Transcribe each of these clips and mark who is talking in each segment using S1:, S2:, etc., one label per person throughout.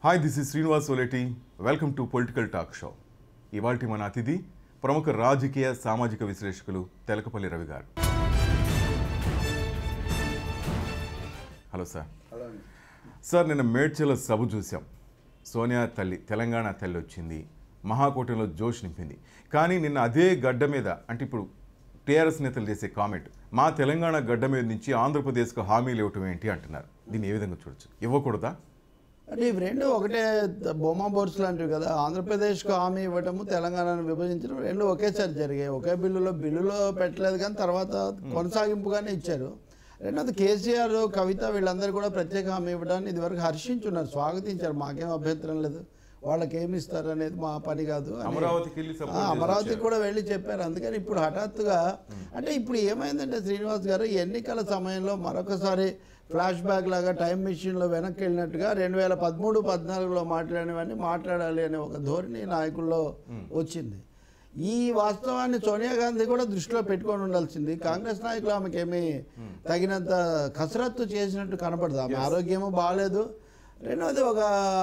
S1: Hi this is Srinivas Soleti welcome to political talk show ఇవాల్టి మన అతిథి ప్రముఖ రాజకీయ సామాజిక విశ్లేషకులు తెలకపల్లి రవి గారు హలో సార్ సార్ నిన్న మేడ్చల సభ చూసాం సోనియా తల్లి తెలంగాణ తల్లి వచ్చింది మహాకూటమిలో జోష్ నింపింది కానీ నిన్న అదే గడ్డ మీద అంటే ఇప్పుడు టీఆర్ఎస్ నేతలు చేసే కామెంట్ మా తెలంగాణ గడ్డ మీద నుంచి ఆంధ్రప్రదేశ్కు హామీలు ఇవ్వటం ఏంటి అంటున్నారు దీన్ని ఏ విధంగా చూడొచ్చు ఇవ్వకూడదా
S2: అంటే ఇవి రెండు ఒకటే బొమ్మ బోర్డ్స్ లాంటివి కదా ఆంధ్రప్రదేశ్కు హామీ ఇవ్వటము తెలంగాణను విభజించడం రెండు ఒకేసారి జరిగాయి ఒకే బిల్లులో బిల్లులో పెట్టలేదు కానీ తర్వాత కొనసాగింపుగానే ఇచ్చారు రెండోది కేసీఆర్ కవిత వీళ్ళందరూ కూడా ప్రత్యేక హామీ ఇవ్వడాన్ని ఇదివరకు హర్షించున్నారు స్వాగతించారు మాకేం అభ్యంతరం లేదు వాళ్ళకి ఏమి ఇస్తారు అనేది మా పని కాదు అని.
S1: అమరావతికి వెళ్ళి
S2: ఆ,
S1: support చేసి
S2: అమరావతికి
S1: వచ్చారు.
S2: కూడా వెళ్ళి చెప్పారు అందుకని ఇప్పుడు హఠాత్తుగా అంటే ఇప్పుడు ఏమైందంటే శ్రీనివాస్ గారు ఎన్నికల సమయంలో మరొకసారి ఫ్లాష్ బ్యాక్ లాగా టైం మిషన్లో వెనక్కి వెళ్ళినట్టుగా రెండు వేల పదమూడు పద్నాలుగులో మాట్లాడినవన్నీ మాట్లాడాలి అనే ఒక ధోరణి నాయకుల్లో వచ్చింది ఈ వాస్తవాన్ని సోనియా గాంధీ కూడా దృష్టిలో పెట్టుకొని ఉండాల్సింది కాంగ్రెస్ నాయకులు ఆమెకి ఏమీ తగినంత కసరత్తు చేసినట్టు కనపడదు ఆమె ఆరోగ్యము బాగాలేదు రెండవది ఒక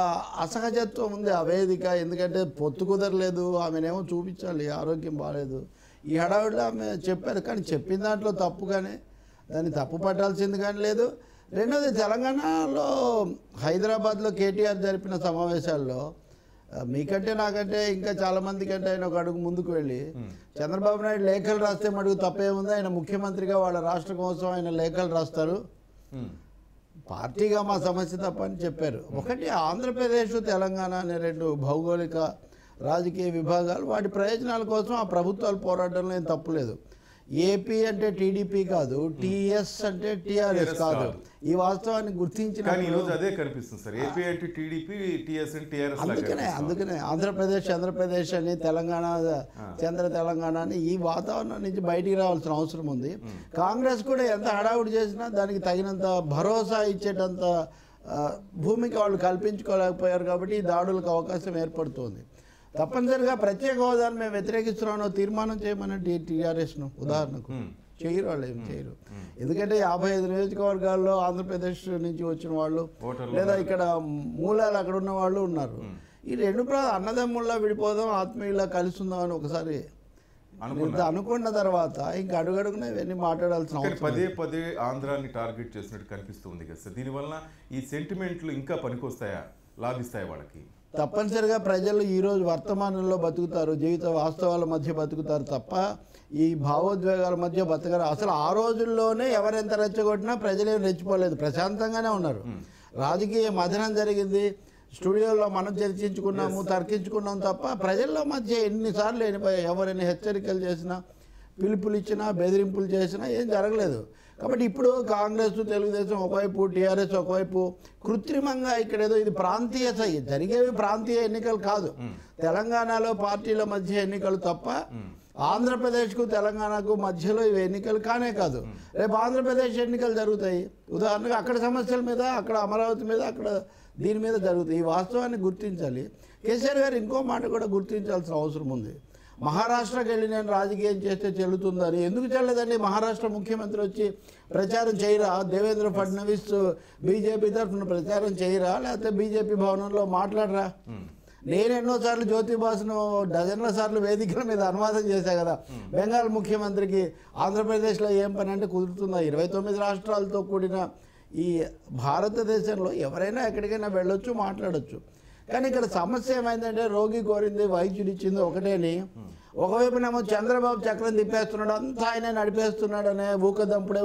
S2: అసహజత్వం ఉంది ఆ వేదిక ఎందుకంటే పొత్తు కుదరలేదు ఆమెనేమో చూపించాలి ఆరోగ్యం బాగాలేదు ఈ హడావిడిలో ఆమె చెప్పారు కానీ చెప్పిన దాంట్లో తప్పు కానీ దాన్ని తప్పు పట్టాల్సింది కానీ లేదు రెండవది తెలంగాణలో హైదరాబాద్లో కేటీఆర్ జరిపిన సమావేశాల్లో ఆ, మీకంటే నాకంటే ఇంకా చాలా మంది కంటే ఆయన ఒక అడుగు ముందుకు వెళ్ళి చంద్రబాబు నాయుడు లేఖలు రాస్తే మడుగు తప్పేముంది ఆయన ముఖ్యమంత్రిగా వాళ్ళ రాష్ట్ర కోసం ఆయన లేఖలు రాస్తారు
S1: ఉమ్.
S2: పార్టీగా మా సమస్య తప్ప అని చెప్పారు ఒకటి ఆంధ్రప్రదేశ్ తెలంగాణ అనే రెండు భౌగోళిక రాజకీయ విభాగాలు వాటి ప్రయోజనాల కోసం ఆ ప్రభుత్వాలు పోరాటంలో ఏం తప్పులేదు ఏపీ అంటే టీడీపీ కాదు టీఎస్ అంటే టీఆర్ఎస్
S1: TRS
S2: కాదు
S1: కాదు.
S2: ఈ వాస్తవాన్ని గుర్తించిన
S1: కానీ ఈ రోజు అదే కనిపిస్తుంది సార్ ఏపీ అంటే టీడీపీ టీఎస్ అండ్ టీఆర్ఎస్
S2: అందుకనే అందుకనే ఆంధ్రప్రదేశ్ ఆంధ్రప్రదేశ్ అని తెలంగాణ చంద్ర తెలంగాణ అని ఈ వాతావరణం నుంచి బయటికి రావాల్సిన అవసరం ఉంది కాంగ్రెస్ కూడా ఎంత హడావుడి చేసినా దానికి తగినంత భరోసా ఇచ్చేటంత ఆ, భూమికి వాళ్ళు కల్పించుకోలేకపోయారు కాబట్టి ఈ దాడులకు అవకాశం ఏర్పడుతుంది తప్పనిసరిగా ప్రత్యేక హోదాను మేము వ్యతిరేకిస్తున్నామో తీర్మానం చేయమని టీఆర్ఎస్ను ఉదాహరణకు చేయరు వాళ్ళు ఏం చేయరు ఎందుకంటే యాభై ఐదు నియోజకవర్గాల్లో ఆంధ్రప్రదేశ్ నుంచి వచ్చిన వాళ్ళు
S1: ఓటర్లు
S2: లేదా ఇక్కడ మూలాలు అక్కడ ఉన్న వాళ్ళు ఉన్నారు ఈ రెండు ప్ర అన్నదమ్ముల్లా విడిపోదాం ఆత్మీయులా కలిసి ఉందాం అని ఒకసారి
S1: అనుకున్నారు.
S2: ఇంత అనుకున్న తర్వాత ఇంక అడుగడుగున ఇవన్నీ మాట్లాడాల్సిన
S1: కానీ
S2: అవసరం
S1: పదే పదే ఆంధ్రాన్ని టార్గెట్ చేసినట్టు కనిపిస్తుంది కదా సార్ దీనివల్ల ఈ సెంటిమెంట్లు ఇంకా పనికొస్తాయా లాభిస్తాయా వాళ్ళకి
S2: తప్పనిసరిగా ప్రజలు ఈరోజు వర్తమానంలో బతుకుతారు జీవిత వాస్తవాల మధ్య బతుకుతారు తప్ప ఈ భావోద్వేగాల మధ్య బతకరు అసలు ఆ రోజుల్లోనే ఎవరెంత రెచ్చగొట్టినా ప్రజలేం రెచ్చిపోలేదు ప్రశాంతంగానే ఉన్నారు రాజకీయ మథనం జరిగింది స్టూడియోలో మనం చర్చించుకున్నాము తర్కించుకున్నాం తప్ప ప్రజల్లో మధ్య ఎన్నిసార్లు ఎన్ని- ఎవరైనా హెచ్చరికలు చేసినా పిలుపులు ఇచ్చినా బెదిరింపులు చేసినా ఏం జరగలేదు కాబట్టి ఇప్పుడు కాంగ్రెస్ తెలుగుదేశం ఒకవైపు టీఆర్ఎస్ ఒకవైపు కృత్రిమంగా ఇక్కడ ఏదో ఇది ప్రాంతీయ సై జరిగేవి ప్రాంతీయ ఎన్నికలు కాదు తెలంగాణలో పార్టీల మధ్య ఎన్నికలు తప్ప ఆంధ్రప్రదేశ్కు తెలంగాణకు మధ్యలో ఇవి ఎన్నికలు కానే కాదు రేపు ఆంధ్రప్రదేశ్ ఎన్నికలు జరుగుతాయి ఉదాహరణకు అక్కడ సమస్యల మీద అక్కడ అమరావతి మీద అక్కడ దీని మీద జరుగుతాయి ఈ వాస్తవాన్ని గుర్తించాలి కేసీఆర్ గారు ఇంకో మాట కూడా గుర్తించాల్సిన అవసరం ఉంది మహారాష్ట్రకి వెళ్ళి నేను రాజకీయం చేస్తే చెల్లుతుందని ఎందుకు చెల్లదండి మహారాష్ట్ర ముఖ్యమంత్రి వచ్చి ప్రచారం చేయరా దేవేంద్ర ఫడ్నవీస్ బీజేపీ తరఫున ప్రచారం చేయరా లేకపోతే బీజేపీ భవనంలో మాట్లాడరా నేను ఎన్నోసార్లు జ్యోతిబాసును డజన్ల సార్లు వేదికల మీద అనువాదం చేశా కదా బెంగాల్ ముఖ్యమంత్రికి ఆంధ్రప్రదేశ్లో ఏం పని అంటే కుదురుతుందా ఇరవై తొమ్మిది రాష్ట్రాలతో కూడిన ఈ భారతదేశంలో ఎవరైనా ఎక్కడికైనా వెళ్ళొచ్చు మాట్లాడొచ్చు కానీ ఇక్కడ సమస్య ఏమైందంటే రోగి కోరింది వైద్యుడు ఇచ్చింది ఒకటేని ఒకవైపునేమో చంద్రబాబు చక్రం తిప్పేస్తున్నాడు అంతా ఆయన నడిపేస్తున్నాడు అనే ఊకదంపుడే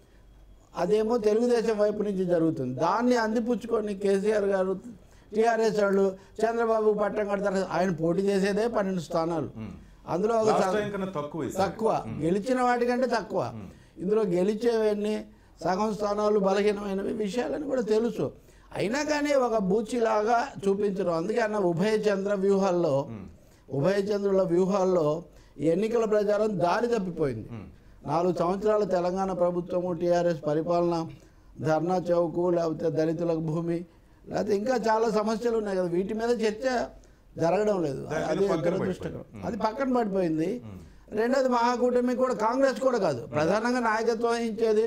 S2: అదేమో తెలుగుదేశం వైపు నుంచి జరుగుతుంది దాన్ని అందిపుచ్చుకొని కేసీఆర్ గారు టీఆర్ఎస్ వాళ్ళు చంద్రబాబు పట్టం కడతారు ఆయన పోటీ చేసేదే పన్నెండు స్థానాలు అందులో ఒక
S1: లాస్ట్
S2: స-
S1: టైం కన్నా తక్కువ ఈసారి.
S2: తక్కువ గెలిచిన వాటికంటే తక్కువ ఇందులో గెలిచేవన్నీ సగం స్థానాలు బలహీనమైనవి విషయాలని కూడా తెలుసు అయినా కానీ ఒక బూచిలాగా చూపించరు అందుకే అన్న ఉభయ చంద్ర వ్యూహాల్లో ఉభయ చంద్రుల వ్యూహాల్లో ఈ ఎన్నికల ప్రచారం దారి తప్పిపోయింది నాలుగు సంవత్సరాల తెలంగాణ ప్రభుత్వము టీఆర్ఎస్ పరిపాలన ధర్నా చౌకు లేకపోతే దళితులకు భూమి లేకపోతే ఇంకా చాలా సమస్యలు ఉన్నాయి కదా వీటి మీద చర్చ జరగడం లేదు
S1: దాని మీద
S2: అది
S1: పక్కన
S2: దురదృష్టకరం
S1: పడిపోయింది.
S2: అది పక్కన పడిపోయింది రెండోది మహాకూటమి కూడా కాంగ్రెస్ కూడా కాదు ప్రధానంగా నాయకత్వం వహించేది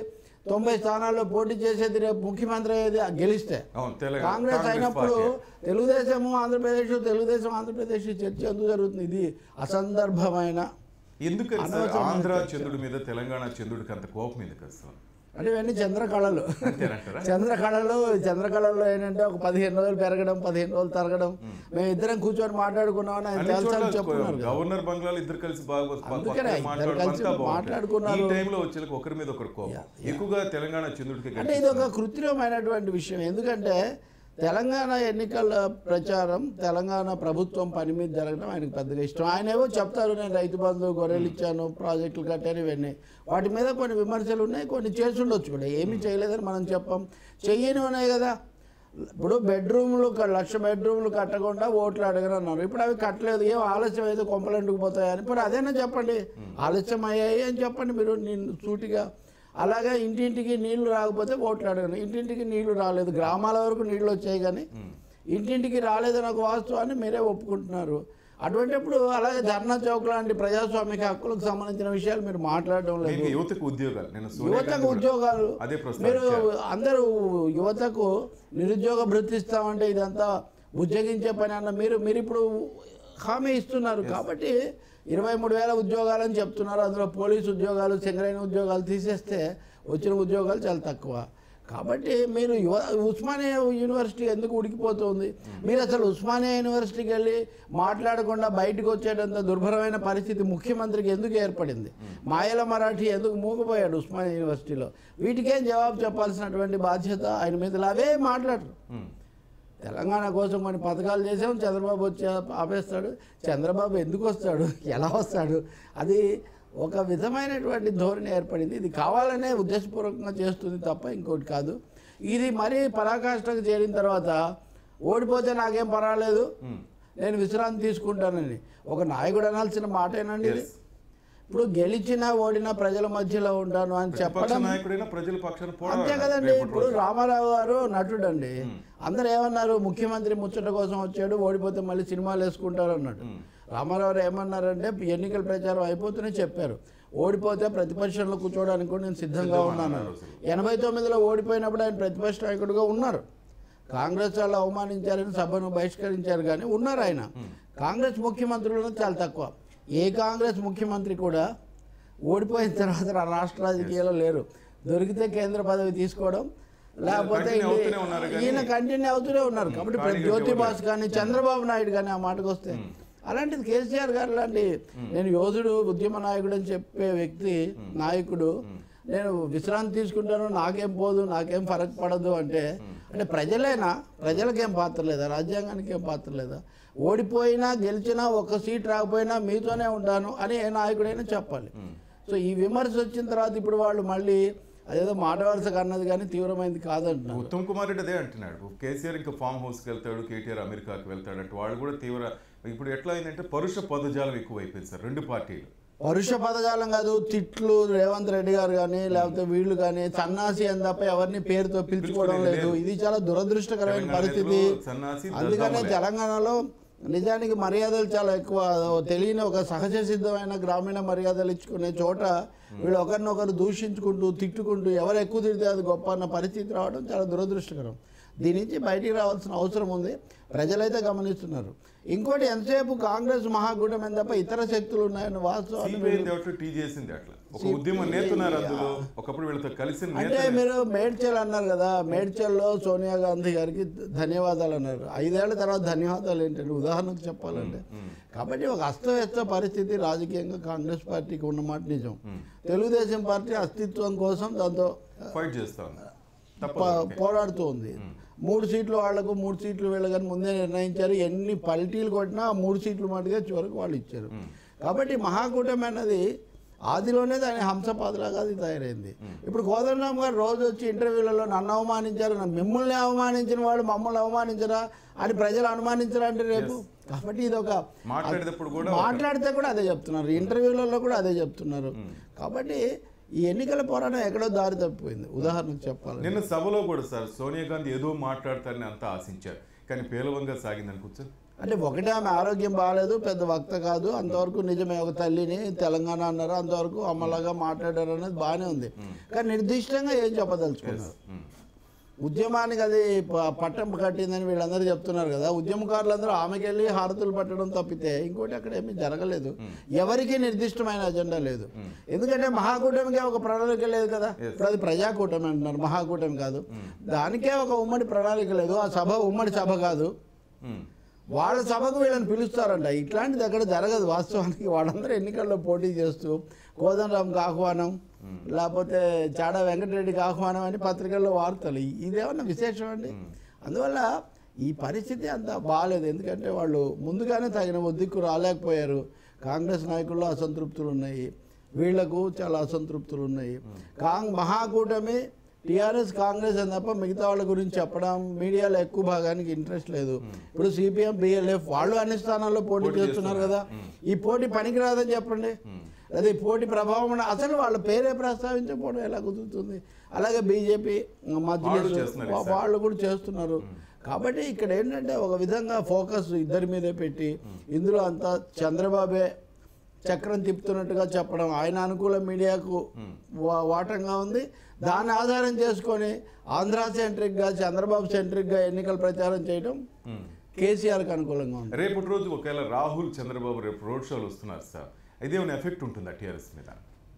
S2: తొంభై స్థానాల్లో పోటీ చేసేది రేపు ముఖ్యమంత్రి అయ్యేది గెలిస్తే
S1: అవును తెలంగాణ
S2: కాంగ్రెస్
S1: కాంగ్రెస్
S2: అయినప్పుడు
S1: పార్టీ.
S2: తెలుగుదేశం ఆంధ్రప్రదేశ్ తెలుగుదేశం ఆంధ్రప్రదేశ్ చర్చ ఎందుకు జరుగుతుంది ఇది అసందర్భమైన
S1: ఎందుకని సార్
S2: అనవసరమైన
S1: ఆంధ్ర
S2: చర్చ.
S1: చంద్రుడి మీద తెలంగాణ చంద్రుడికి అంత కోపం ఎందుకు వస్తుంది
S2: అంటే ఇవన్నీ చంద్రకళలు
S1: అంతేనంటారా
S2: చంద్రకళలు చంద్రకళలో ఏంటంటే ఒక పదిహేను రోజులు పెరగడం పదిహేను రోజులు తరగడం మేము ఇద్దరం కూర్చొని మాట్లాడుకున్నామని ఆయన
S1: అన్ని
S2: తెలుసా అని
S1: చోట్ల
S2: చెప్తున్నారు కదా.
S1: గవర్నర్ బంగ్లాలో ఇద్దరు కలిసి బాగా ప-
S2: అందుకనే
S1: పక్కన
S2: ఇద్దరు
S1: మాట్లాడడం
S2: కలిసి
S1: అంతా బాగుంటుంది.
S2: మాట్లాడుకున్నారు.
S1: ఈ టైంలో వచ్చేలకు ఒకరి మీద ఒకరు కోపం ఎక్కువగా తెలంగాణ చంద్రుడికి
S2: అంటే ఇది ఒక కృత్రిమమైనటువంటి విషయం ఎందుకంటే తెలంగాణ ఎన్నికల ప్రచారం తెలంగాణ ప్రభుత్వం పని మీద జరగడం ఆయనకు పెద్దగా ఇష్టం ఆయన ఏవో చెప్తారు నేను రైతు బంధు గొర్రెలు ఇచ్చాను ప్రాజెక్టులు కట్టాను ఇవన్నీ వాటి మీద కొన్ని విమర్శలు ఉన్నాయి కొన్ని చేసి ఉండొచ్చు కూడా ఏమీ చేయలేదని మనం చెప్పాం చెయ్యని ఉన్నాయి కదా ఇప్పుడు బెడ్రూమ్లు క- లక్ష బెడ్రూమ్లు కట్టకుండా ఓట్లు అడగను అన్నారు ఇప్పుడు అవి కట్టలేదు ఏం ఆలస్యం అయితే కొంపలంటుకు పోతాయని ఇప్పుడు అదేనా చెప్పండి ఆలస్యం అయ్యాయి అని చెప్పండి మీరు నేను సూటిగా అలాగే ఇంటింటికి నీళ్లు రాకపోతే ఓట్లు అడగను ఇంటింటికి నీళ్లు రాలేదు గ్రామాల వరకు నీళ్లు వచ్చాయి కానీ ఇంటింటికి రాలేదని ఒక వాస్తవాన్ని మీరే ఒప్పుకుంటున్నారు అటువంటిప్పుడు అలాగే ధర్నా చౌక్ లాంటి ప్రజాస్వామిక హక్కులకు సంబంధించిన విషయాలు మీరు మాట్లాడడం లేదు
S1: ఇంకా యువతకు ఉద్యోగాలు నేను సోనియా గాంధీ
S2: యువతకు
S1: కూడా
S2: ఉద్యోగాలు
S1: అదే
S2: మీరు
S1: ప్రస్తావించారు
S2: అందరూ యువతకు నిరుద్యోగ భృతి ఇస్తామంటే ఇదంతా ఉద్యోగించే పని అన్న మీరు మీరు ఇప్పుడు హామీ ఇస్తున్నారు కాబట్టి ఇరవై మూడు వేల ఉద్యోగాలని చెప్తున్నారు అందులో పోలీసు ఉద్యోగాలు సింగరైన ఉద్యోగాలు తీసేస్తే వచ్చిన ఉద్యోగాలు చాలా తక్కువ కాబట్టి మీరు యువ ఉస్మానియా యూనివర్సిటీ ఎందుకు ఉడికిపోతుంది మీరు అసలు ఉస్మానియా యూనివర్సిటీకి వెళ్ళి మాట్లాడకుండా బయటకు వచ్చేటంత దుర్భరమైన పరిస్థితి ముఖ్యమంత్రికి ఎందుకు ఏర్పడింది మాయల మరాఠీ ఎందుకు మూగపోయాడు ఉస్మానియా యూనివర్సిటీలో వీటికేం జవాబు చెప్పాల్సినటువంటి బాధ్యత ఆయన మీద అవే మాట్లాడరు
S1: ఉమ్.
S2: తెలంగాణ కోసం కొన్ని పథకాలు చేసాం చంద్రబాబు వచ్చి ఆపేస్తాడు చంద్రబాబు ఎందుకు వస్తాడు ఎలా వస్తాడు అది ఒక విధమైనటువంటి ధోరణి ఏర్పడింది ఇది కావాలనే ఉద్దేశపూర్వకంగా చేస్తుంది తప్ప ఇంకోటి కాదు ఇది మరీ పరాకాష్ఠకు చేరిన తర్వాత ఓడిపోతే నాకేం పర్వాలేదు
S1: ఉమ్.
S2: నేను విశ్రాంతి తీసుకుంటానని ఒక నాయకుడు అనాల్సిన మాటేనండి ఇది
S1: Yes.
S2: ఇప్పుడు గెలిచినా ఓడినా ప్రజల మధ్యలో ఉంటాను అని
S1: ప్రతిపక్ష
S2: చెప్పడం
S1: నాయకుడైనా ప్రజల పక్షాన
S2: అంతే
S1: పోరాడాలి
S2: కదండి
S1: రేపటి
S2: ఇప్పుడు
S1: రోజున.
S2: రామారావు గారు నటుడు అండి అందరు ఏమన్నారు ముఖ్యమంత్రి ముచ్చట కోసం వచ్చాడు ఓడిపోతే మళ్ళీ సినిమాలు వేసుకుంటారు అన్నాడు రామారావు గారు ఏమన్నారంటే ఎన్నికల ప్రచారం అయిపోతూనే చెప్పారు ఓడిపోతే ప్రతిపక్షంలో కూర్చోవడానికి కూడా నేను సిద్ధంగా
S1: సిద్ధంగా
S2: ఉన్నాను
S1: ఉన్నారు అసలు.
S2: ఎనభై తొమ్మిదిలో ఓడిపోయినప్పుడు ఆయన ప్రతిపక్ష నాయకుడిగా ఉన్నారు కాంగ్రెస్ వాళ్ళు అవమానించారని సభను బహిష్కరించారు కానీ ఉన్నారు ఆయన కాంగ్రెస్ ముఖ్యమంత్రులను చాలా తక్కువ ఏ కాంగ్రెస్ ముఖ్యమంత్రి కూడా ఓడిపోయిన తర్వాత రా- రాష్ట్ర రాజకీయాల్లో లేరు దొరికితే కేంద్ర పదవి తీసుకోవడం లేకపోతే
S1: continue
S2: ఇది-
S1: అవుతూనే ఉన్నారు కానీ-
S2: ఈయన కంటిన్యూ అవుతూనే ఉన్నారు కాబట్టి ఇప్పుడు
S1: ఖాళీగా
S2: జ్యోతి
S1: ఇవ్వలేదు.
S2: బాస్ కానీ చంద్రబాబు నాయుడు కానీ ఆ మాటకు వస్తే అలాంటిది కేసీఆర్ గారు లాంటి నేను యోధుడు ఉద్యమ నాయకుడు అని చెప్పే వ్యక్తి నాయకుడు నేను విశ్రాంతి తీసుకుంటాను నాకేం పోదు నాకేం ఫరక్ పడదు అంటే అంటే ప్రజలేనా ప్రజలకేం పాత్ర లేదా రాజ్యాంగానికి ఏం పాత్ర లేదా ఓడిపోయినా గెలిచినా ఒక సీట్ రాకపోయినా మీతోనే ఉంటాను అని ఏ నాయకుడైనా చెప్పాలి సో ఈ విమర్శ వచ్చిన తర్వాత ఇప్పుడు వాళ్ళు మళ్ళీ అదేదో మాట వరుసకు అన్నది కానీ తీవ్రమైనది కాదంటున్నారు
S1: ఉత్తమ్ కుమార్ రెడ్డి అదే అంటున్నాడు కేసీఆర్ ఇంకా ఫామ్ హౌస్కి వెళ్తాడు కేటీఆర్ అమెరికాకి వెళ్తాడు అంటే వాళ్ళు కూడా తీవ్ర ఇప్పుడు ఎట్లా అయిందంటే పరుష పదజాలం ఎక్కువ అయిపోయింది సార్ రెండు పార్టీలు
S2: పరుష పదజాలం కాదు తిట్లు రేవంత్ రెడ్డి గారు కానీ లేకపోతే వీళ్ళు కానీ సన్నాసి అని తప్ప ఎవరిని పేరుతో పిలుచుకోవడం
S1: పిలుచుకునేది
S2: లేదు
S1: లేదు.
S2: ఇది చాలా దురదృష్టకరమైన
S1: తెలంగాణ
S2: పరిస్థితి
S1: నేతలు సన్నాసి
S2: అందుకనే
S1: దద్దమ్మలే.
S2: తెలంగాణలో నిజానికి మర్యాదలు చాలా ఎక్కువ తెలియని ఒక సహజ సిద్ధమైన గ్రామీణ మర్యాదలు ఇచ్చుకునే చోట వీళ్ళు ఒకరినొకరు దూషించుకుంటూ తిట్టుకుంటూ ఎవరు ఎక్కువ తిడితే అది గొప్ప అన్న పరిస్థితి రావడం చాలా దురదృష్టకరం దీని నుంచి బయటికి రావాల్సిన అవసరం ఉంది ప్రజలైతే గమనిస్తున్నారు ఇంకోటి ఎంతసేపు కాంగ్రెస్ మహాకూటమి తప్ప ఇతర శక్తులు ఉన్నాయన్న వాస్తవాన్ని
S1: సిపిఐ
S2: వీళ్ళు-
S1: అట్లా టీ చేసింది అట్లా ఒక ఉద్యమం నేతున్నారు అందులో ఒకప్పుడు వీళ్ళతో కలిసి
S2: అంటే
S1: నేతనే.
S2: మీరు మేడ్చల్ అన్నారు కదా మేడ్చల్లో సోనియా గాంధీ గారికి ధన్యవాదాలు అన్నారు ఐదేళ్ల తర్వాత ధన్యవాదాలు ఏంటంటే ఉదాహరణకు చెప్పాలంటే కాబట్టి ఒక అస్తవ్యస్త పరిస్థితి రాజకీయంగా కాంగ్రెస్ పార్టీకి ఉన్నమాట నిజం తెలుగుదేశం పార్టీ అస్తిత్వం కోసం దాంతో
S1: ఫైట్ చేస్తా ఉంది
S2: ప-
S1: తప్పదు
S2: పోరాడుతూ ఉంది మూడు సీట్లు వాళ్లకు మూడు సీట్లు వీళ్ళకని ముందే నిర్ణయించారు ఎన్ని పల్టీలు కొట్టినా ఆ మూడు సీట్లు మటుగా చివరికి వాళ్ళు ఇచ్చారు కాబట్టి మహాకూటమి అన్నది ఆదిలోనే దాని హంసపాదులాగా అది తయారైంది ఇప్పుడు కోదండరామ్ గారు రోజు వచ్చి ఇంటర్వ్యూలలో నన్ను అవమానించారు నన్ను మిమ్మల్ని అవమానించిన వాళ్ళు మమ్మల్ని అవమానించరా అని ప్రజలు అనుమానించరా అంటే రేపు కాబట్టి ఇది ఒక
S1: మాట్లాడేటప్పుడు కూడా ఒక-
S2: మాట్లాడితే కూడా అదే చెప్తున్నారు ఇంటర్వ్యూలలో కూడా అదే చెప్తున్నారు కాబట్టి ఈ ఎన్నికల పోరాటం ఎక్కడో దారి తప్పిపోయింది ఉదాహరణకు చెప్పాలి
S1: నిన్న సభలో కూడా సార్ సోనియా గాంధీ ఏదో మాట్లాడతారని అంతా ఆశించారు కానీ పేలవంగా సాగిందని కూర్చో
S2: అంటే ఒకటే ఆమె ఆరోగ్యం బాగాలేదు పెద్ద వక్త కాదు అంతవరకు నిజమే ఒక తల్లిని తెలంగాణ అన్నారు అంతవరకు అమ్మలాగా మాట్లాడారు అనేది బాగానే ఉంది కానీ నిర్దిష్టంగా ఏం చెప్పదలుచుకున్నారు ఉద్యమానికి అది ప- పట్టం కట్టిందని వీళ్ళందరూ చెప్తున్నారు కదా ఉద్యమకారులందరూ ఆమెకి వెళ్ళి హారతులు పట్టడం తప్పితే ఇంకోటి అక్కడ ఏమీ జరగలేదు ఎవరికి నిర్దిష్టమైన అజెండా లేదు ఎందుకంటే మహాకూటమికే ఒక ప్రణాళిక లేదు కదా ఇప్పుడు అది ప్రజాకూటమి అంటున్నారు మహాకూటమి కాదు దానికే ఒక ఉమ్మడి ప్రణాళిక లేదు ఆ సభ ఉమ్మడి సభ కాదు
S1: ఉమ్.
S2: వాళ్ళ సభకు వీళ్ళని పిలుస్తారంట ఇట్లాంటిది ఎక్కడ జరగదు వాస్తవానికి వాళ్ళందరూ ఎన్నికల్లో పోటీ చేస్తూ కోదండరాంకి ఆహ్వానం లేకపోతే చాడా వెంకటరెడ్డికి ఆహ్వానం అని పత్రికల్లో వార్తలు ఇ- ఇదేమన్నా విశేషం అండి అందువల్ల ఈ పరిస్థితి అంత బాగాలేదు ఎందుకంటే వాళ్ళు ముందుగానే తగిన ఒద్దిక్కు రాలేకపోయారు కాంగ్రెస్ నాయకుల్లో అసంతృప్తులు ఉన్నాయి వీళ్లకు చాలా అసంతృప్తులు ఉన్నాయి కాంగ్ మహాకూటమి టీఆర్ఎస్ కాంగ్రెస్ అని తప్ప మిగతా వాళ్ళ గురించి చెప్పడం మీడియాలో ఎక్కువ భాగానికి ఇంట్రెస్ట్ లేదు ఇప్పుడు సిపిఎం బిఎల్ఎఫ్ వాళ్ళు అన్ని స్థానాల్లో పోటీ
S1: పోటీ
S2: చేస్తున్నారు కదా ఈ పోటీ పనికిరాదని చెప్పండి అదే ఈ పోటీ ప్రభావం ఉన్న- అసలు వాళ్ళ పేరే ప్రస్తావించకపోవడం ఎలా కుదురుతుంది అలాగే బీజేపీ
S1: వాళ్ళు
S2: మధ్య
S1: చేస్తున్నారు ఈసారి.
S2: వాళ్ళు కూడా చేస్తున్నారు కాబట్టి ఇక్కడ ఏంటంటే ఒక విధంగా ఫోకస్ ఇద్దరి మీదే పెట్టి ఇందులో అంతా చంద్రబాబే చక్రం తిప్పుతున్నట్టుగా చెప్పడం ఆయన అనుకూల మీడియాకు వా- వాటంగా ఉంది దాన్ని ఆధారం చేసుకొని ఆంధ్ర సెంట్రిక్గా చంద్రబాబు సెంట్రిక్గా ఎన్నికల ప్రచారం చేయడం
S1: ఉమ్.
S2: కేసీఆర్కి అనుకూలంగా ఉంది
S1: రేపటి రోజు ఒకవేళ రాహుల్ చంద్రబాబు రేపు రోడ్ షోలు వస్తున్నారు సార్ ఇదేమైనా ఎఫెక్ట్ ఉంటుందా టీఆర్ఎస్ మీద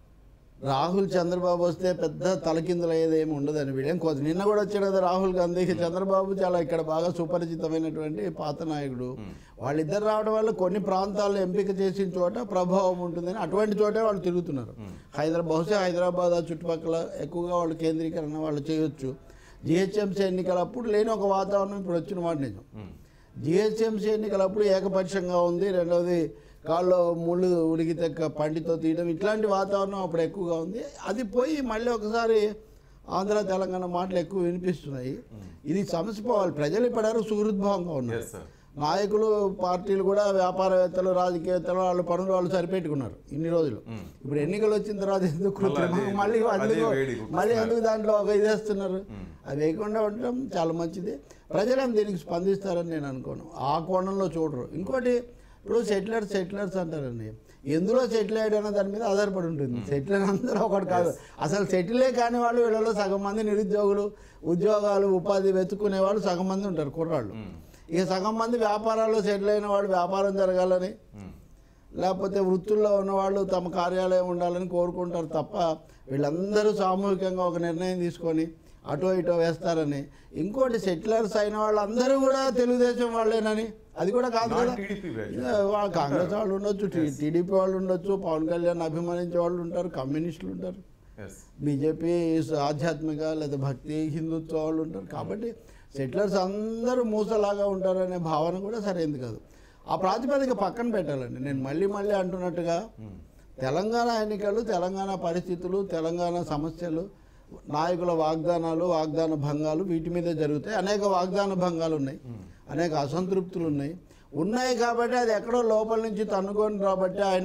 S2: రాహుల్ చంద్రబాబు వస్తే పెద్ద తలకిందులు అయ్యేది ఏమి ఉండదని వీడేం కొద్ది నిన్న కూడా వచ్చాడు కదా రాహుల్ గాంధీ చంద్రబాబు చాలా ఇక్కడ బాగా సుపరిచితమైనటువంటి పాత నాయకుడు వాళ్ళిద్దరు రావడం వల్ల కొన్ని ప్రాంతాల్లో ఎంపిక చేసిన చోట ప్రభావం ఉంటుందని అటువంటి చోటే వాళ్ళు తిరుగుతున్నారు హైదరాబాద్ బహుశా హైదరాబాద్ ఆ చుట్టుపక్కల ఎక్కువగా వాళ్ళు కేంద్రీకరణ వాళ్ళు చేయొచ్చు జిహెచ్ఎంసీ ఎన్నికలప్పుడు లేని ఒక వాతావరణం ఇప్పుడు వచ్చిన మాట నిజం
S1: ఉమ్.
S2: జిహెచ్ఎంసీ ఎన్నికలప్పుడు ఏకపక్షంగా ఉంది రెండవది కాళ్ళు ముళ్ళు ఉడికితే క- పంటితో తీయడం ఇట్లాంటి వాతావరణం అప్పుడు ఎక్కువగా ఉంది అది పోయి మళ్ళీ ఒకసారి ఆంధ్ర తెలంగాణ మాటలు ఎక్కువ వినిపిస్తున్నాయి ఇది సమస్య పోవాలి ప్రజలు ఇప్పటివరకు సుహృద్భావంగా ఉన్నారు
S1: ఎస్ సార్
S2: నాయకులు పార్టీలు కూడా వ్యాపారవేత్తలు రాజకీయవేత్తలు వాళ్ళు పనులు వాళ్ళు సరిపెట్టుకున్నారు ఇన్ని రోజులు ఇప్పుడు ఎన్నికలు వచ్చిన తర్వాత ఎందుకు కృత్రిమ
S1: అదే-
S2: మళ్ళీ
S1: అదే
S2: అందుకు
S1: వేడి
S2: మళ్ళీ ఎందుకు దాంట్లో ఒక ఇదేస్తున్నారు అది వేయకుండా ఉండటం చాలా మంచిది ప్రజలేం దీనికి స్పందిస్తారని నేను అనుకోను ఆ కోణంలో చూడరు ఇంకోటి ఇప్పుడు సెటిలర్స్ సెటిలర్స్ అంటారండి ఎందులో సెటిల్ అయ్యాడు అన్న దాని మీద ఆధారపడి ఉంటుంది సెటిలర్ అందరూ ఒకటి కాదు అసలు సెటిలే కాని వాళ్ళు వీళ్ళలో సగం మంది నిరుద్యోగులు ఉద్యోగాలు ఉపాధి వెతుక్కునే వాళ్ళు సగం మంది ఉంటారు కుర్రాళ్ళు ఇక సగం మంది వ్యాపారాల్లో సెటిల్ అయిన వాళ్ళు వ్యాపారం జరగాలని
S1: ఉమ్.
S2: లేకపోతే వృత్తుల్లో ఉన్నవాళ్ళు తమ కార్యాలయం ఉండాలని కోరుకుంటారు తప్ప వీళ్ళందరూ సామూహికంగా ఒక నిర్ణయం తీసుకొని అటో ఇటో వేస్తారని ఇంకోటి సెటిలర్స్ అయిన వాళ్ళందరూ కూడా తెలుగుదేశం వాళ్ళేనని అది కూడా కాదు కదా
S1: Non-TDP వాళ్ళు.
S2: ఇక వాళ్ళ కాంగ్రెస్ వాళ్ళు ఉండొచ్చు టీడీపీ వాళ్ళు ఉండొచ్చు పవన్ కళ్యాణ్ అభిమానించే వాళ్ళు ఉంటారు కమ్యూనిస్టులు ఉంటారు
S1: ఎస్
S2: బీజేపీ ఆధ్యాత్మిక లేదా భక్తి హిందుత్వ వాళ్ళు ఉంటారు కాబట్టి సెటిలర్స్ అందరూ మూసలాగా ఉంటారనే భావన కూడా సరైనది కాదు ఆ ప్రాతిపదిక పక్కన పెట్టాలండి నేను మళ్ళీ మళ్ళీ అంటున్నట్టుగా తెలంగాణ ఎన్నికలు తెలంగాణ పరిస్థితులు తెలంగాణ సమస్యలు నాయకుల వాగ్దానాలు వాగ్దాన భంగాలు వీటి మీదే జరుగుతాయి అనేక వాగ్దాన భంగాలు ఉన్నాయి అనేక అసంతృప్తులు ఉన్నాయి ఉన్నాయి కాబట్టి అది ఎక్కడో లోపల నుంచి తన్నుకొని రాబట్టి ఆయన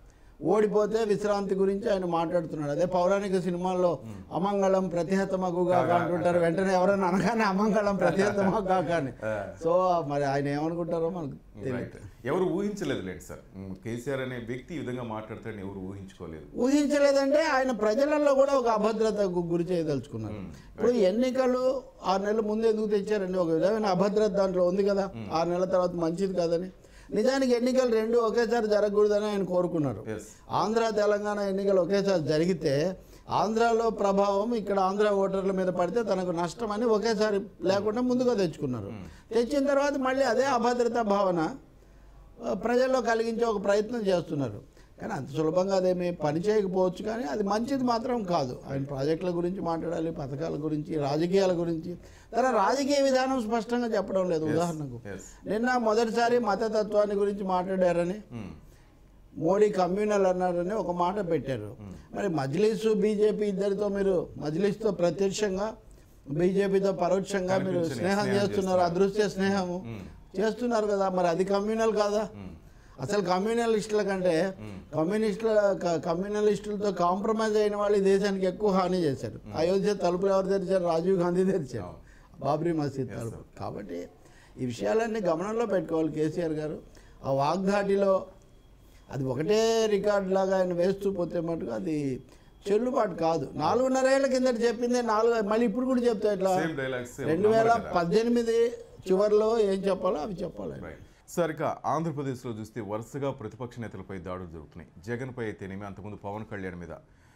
S2: ఓడిపోతే విశ్రాంతి గురించి ఆయన మాట్లాడుతున్నాడు అదే పౌరాణిక సినిమాల్లో అమంగళం ప్రతిహతమగుగాక అంటుంటారు వెంటనే ఎవరైనా అనగానే అమంగళం ప్రతిహతమగుగాక అని సో మరి ఆయన ఏమనుకుంటారో మనకు తెలియదు
S1: రైట్ ఎవరు ఊహించలేదు లేండి సార్ ఉమ్, కేసీఆర్ అనే వ్యక్తి ఈ విధంగా మాట్లాడతాడని ఎవరు ఊహించుకోలేదు
S2: ఊహించలేదంటే ఆయన ప్రజలలో కూడా ఒక అభద్రతకు గురి చేయదలుచుకున్నారు ఇప్పుడు ఎన్నికలు ఆరు నెలల ముందు ఎందుకు తెచ్చారండి ఒక విధమైన అభద్రత దాంట్లో ఉంది కదా ఆరు నెలల తర్వాత మంచిది కాదని నిజానికి ఎన్నికలు రెండు ఒకేసారి జరగకూడదని ఆయన కోరుకున్నారు
S1: ఎస్
S2: ఆంధ్ర తెలంగాణ ఎన్నికలు ఒకేసారి జరిగితే ఆంధ్రాలో ప్రభావం ఇక్కడ ఆంధ్ర ఓటర్ల మీద పడితే తనకు నష్టం అని ఒకేసారి లేకుండా ముందుగా తెచ్చుకున్నారు తెచ్చిన తర్వాత మళ్ళీ అదే అభద్రతా భావన ఆ, ప్రజల్లో కలిగించే ఒక ప్రయత్నం చేస్తున్నారు కానీ అంత సులభంగా అదేమి పని చేయకపోవచ్చు కానీ అది మంచిది మాత్రం కాదు ఆయన ప్రాజెక్టుల గురించి మాట్లాడాలి పథకాల గురించి రాజకీయాల గురించి తన రాజకీయ విధానం స్పష్టంగా చెప్పడం లేదు ఉదాహరణకు
S1: ఎస్
S2: నిన్న మొదటిసారి మతతత్వాన్ని గురించి మాట్లాడారని మోడీ కమ్యూనల్ అన్నారని ఒక మాట పెట్టారు మరి మజ్లిస్ బీజేపీ ఇద్దరితో మీరు మజ్లిస్తో ప్రత్యక్షంగా బీజేపీతో పరోక్షంగా మీరు
S1: కనిపించని
S2: స్నేహం
S1: స్నేహం
S2: చేస్తున్నారు
S1: చేస్తున్నారు.
S2: అదృశ్య స్నేహము చేస్తున్నారు కదా మరి అది కమ్యూనల్ కాదా అసలు కమ్యూనలిస్టుల కంటే కమ్యూనిస్టుల క- కమ్యూనలిస్టులతో కాంప్రమైజ్ అయిన వాళ్ళు ఈ దేశానికి ఎక్కువ హాని చేశారు అయోధ్య తలుపులు ఎవరు తెరిచారు రాజీవ్ గాంధీ తెరిచారు బాబ్రీ మసీద్ తలుపు కాబట్టి ఈ విషయాలన్నీ గమనంలో పెట్టుకోవాలి కేసీఆర్ గారు ఆ వాగ్దాటిలో అది ఒకటే రికార్డు లాగా ఆయన వేస్తూ పోతే మటుకు అది చెల్లుబాటు కాదు నాలుగున్నరేళ్ల కిందట చెప్పింది నాలుగు మళ్ళీ ఇప్పుడు కూడా చెప్తా ఇట్లా
S1: Same dialogues, same
S2: రెండు వేల
S1: number కదా.
S2: పద్దెనిమిది చివరిలో ఏం చెప్పాలో అవి చెప్పాలి
S1: రైట్ సార్ ఇక ఆంధ్రప్రదేశ్లో చూస్తే వరుసగా ప్రతిపక్ష నేతలపై దాడులు జరుగుతున్నాయి జగన్పై అయితేనేమి అంతకుముందు పవన్ కళ్యాణ్ మీద